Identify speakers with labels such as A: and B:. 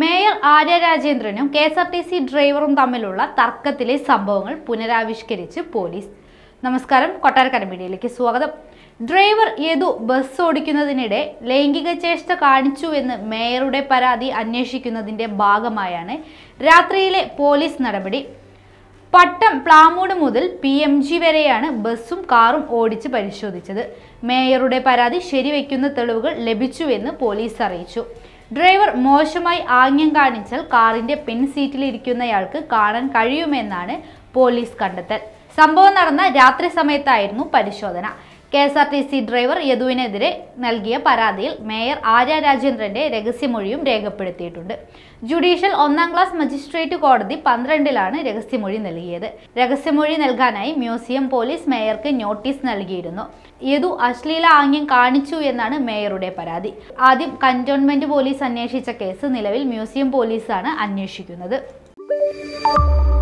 A: mayor Arya രാജേന്ദ്രനും K S R T C ഡ്രൈവറും തമ്മിലുള്ള തർക്കത്തിലെ സംഭവങ്ങൾ പുനരാവിഷ്കരിച്ച് പോലീസ് നമസ്കാരം കൊട്ടാരക്കര മീഡിയയിലേക്ക് സ്വാഗതം ഡ്രൈവർ യദു ബസ് ഓടിക്കുന്നതിനിടെ ലൈംഗിക ചേഷ്ട കാണിച്ചുവെന്ന് മേയറുടെ പരാതി അന്വേഷിക്കുന്നതിന്റെ ഭാഗമായാണ് രാത്രിയിലെ പോലീസ് നടപടി പട്ടം പ്ലാമൂട് മുതൽ പി എം ജി വരെയാണ് ബസ്സും കാറും ഓടിച്ച് പരിശോധിച്ചത് മേയറുടെ പരാതി ശരിവെക്കുന്ന തെളിവുകൾ ലഭിച്ചുവെന്ന് പോലീസ് അറിയിച്ചു ഡ്രൈവർ മോശമായി ആംഗ്യം കാണിച്ചാൽ കാറിന്റെ പിൻ സീറ്റിലിരിക്കുന്നയാൾക്ക് കാണാൻ കഴിയുമെന്നാണ് പോലീസ് കണ്ടെത്തൽ സംഭവം നടന്ന രാത്രി സമയത്തായിരുന്നു പരിശോധന K S R T C driver യദുവിനെതിരെ നൽകിയ പരാതിയിൽ മേയർ ആര്യ രാജേന്ദ്രന്റെ രഹസ്യമൊഴിയും രേഖപ്പെടുത്തിയിട്ടുണ്ട് ജുഡീഷ്യൽ ഒന്നാം ക്ലാസ് മജിസ്ട്രേറ്റ് കോടതി പന്ത്രണ്ടിലാണ് രഹസ്യമൊഴി നൽകിയത് രഹസ്യമൊഴി നൽകാനായി മ്യൂസിയം പോലീസ് മേയർക്ക് നോട്ടീസ് നൽകിയിരുന്നു യദു അശ്ലീല ആംഗ്യം കാണിച്ചു എന്നാണ് മേയറുടെ പരാതി ആദ്യം കന്റോൺമെന്റ് പോലീസ് അന്വേഷിച്ച കേസ് നിലവിൽ മ്യൂസിയം പോലീസാണ് അന്വേഷിക്കുന്നത്